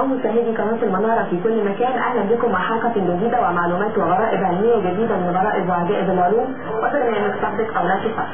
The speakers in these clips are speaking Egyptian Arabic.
مشاهدي قناة المنارة في كل مكان أهلا بكم مع حلقة جديدة ومعلومات وغرائب علمية جديدة من غرائب وعجائب العلوم وبرنامج صدق أو لا تصدق.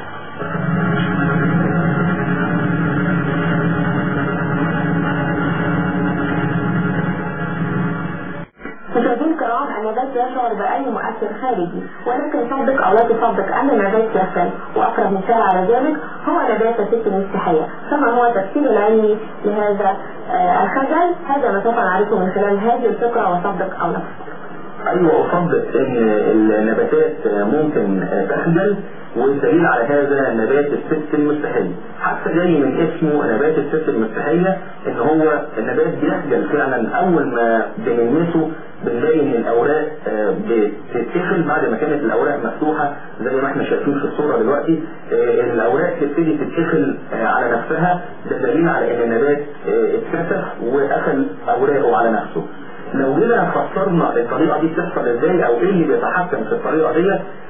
مشاهدينا الكرام النبات يشعر بأي مؤثر خارجي ولكن صدق أو لا تصدق أن النبات يفشل وأقرب مثال على ذلك هو نبات الست المستحية فما هو التفسير العلمي لهذا آه الخجل هذا ما سوف نعرفه من خلال هذه الفقرة وصدق أو لا تصدق ايوه اصدق ان النباتات ممكن تخجل والدليل على هذا نبات الست المستحية حتى جاي من اسمه نبات الست المستحية ان هو النبات بيخجل فعلا اول ما بنلمسه بنلاقي ان الاوراق بتتقفل بعد ما كانت الاوراق مفتوحة زي ما احنا شايفين في الصورة دلوقتي الاوراق تبتدي تتقفل على نفسها ده دليل على ان النبات اتكسف وقفل اوراقه على نفسه لو جينا فسرنا الطريقة دي بتحصل ازاي او ايه اللي بيتحكم في الطريقة دي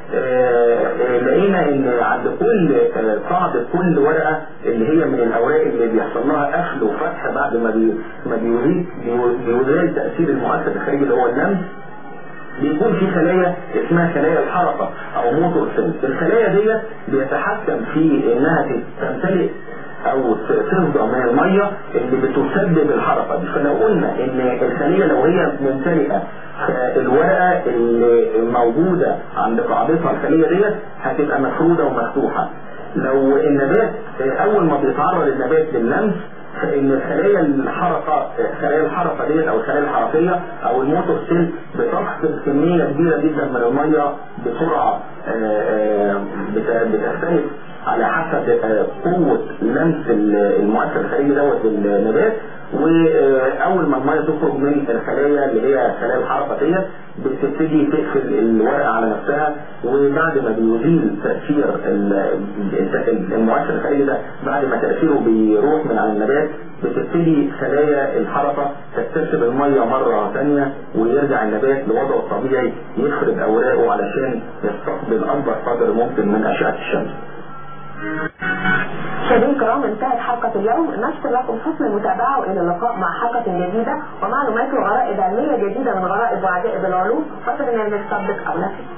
لقينا ان عند كل قاعدة كل ورقة اللي هي من الاوراق اللي بيحصل لها قفل وفتح بعد ما بي ما بيزيد بيزال تأثير المؤثر الخارجي اللي هو اللمس بيكون في خلايا اسمها خلايا الحركة او موتور سيل الخلايا دي بيتحكم في انها تمتلئ او تفضى من المية اللي بتسبب الحركة دي فلو قلنا ان الخلية لو هي ممتلئة الورقة اللي موجودة عند قاعدتها الخلية ديت هتبقى مفرودة ومفتوحة لو النبات اول ما بيتعرض النبات لللمس فان الخلايا الحركة خلايا الحركة ديت او الخلايا الحركية او الموتور سيل بتفقد كمية كبيرة جدا من المية بسرعة بتختلف على حسب قوة لمس المؤثر الخارجي دوت للنبات واول ما الميه تخرج من الخلايا اللي هي خلايا الحركه ديت بتبتدي تقفل الورقه على نفسها وبعد ما بيزيل تاثير المؤثر الخارجي ده بعد ما تاثيره بيروح من على النبات بتبتدي خلايا الحركه تكتسب الميه مره ثانيه ويرجع النبات لوضعه الطبيعي يفرد اوراقه علشان يستقبل اكبر قدر ممكن من اشعه الشمس. مشاهدينا الكرام انتهت حلقة اليوم نشكر لكم حسن المتابعة وإلى اللقاء مع حلقة جديدة ومعلومات وغرائب علمية جديدة من غرائب وعجائب العلوم وبرنامج صدق أو لا